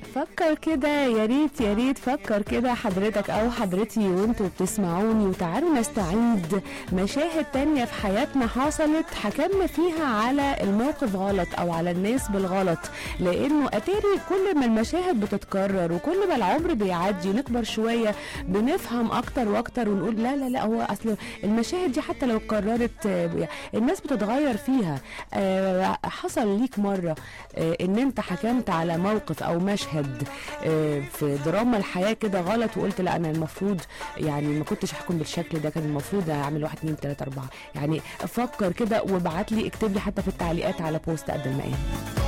فكر كده يا ريت يا ريت فكر كده حضرتك او حضرتي وانتوا بتسمعوني وتعالوا نستعيد مشاهد تانية في حياتنا حصلت حكمنا فيها على الموقف غلط او على الناس بالغلط لانه اتاري كل ما المشاهد بتتكرر وكل ما العمر بيعدي ونكبر شوية بنفهم اكتر واكتر ونقول لا لا لا هو اصل المشاهد دي حتى لو اتكررت آه، الناس بتتغير فيها آه، حصل ليك مرة آه، ان انت حكمت على موقف او مشهد آه، في دراما الحياة كده غلط وقلت لا انا المفروض يعني ما كنتش احكم بالشكل ده كان المفروض اعمل واحد اتنين تلاتة اربعة يعني فكر كده وابعت لي اكتب لي حتى في التعليقات على بوست قد المقام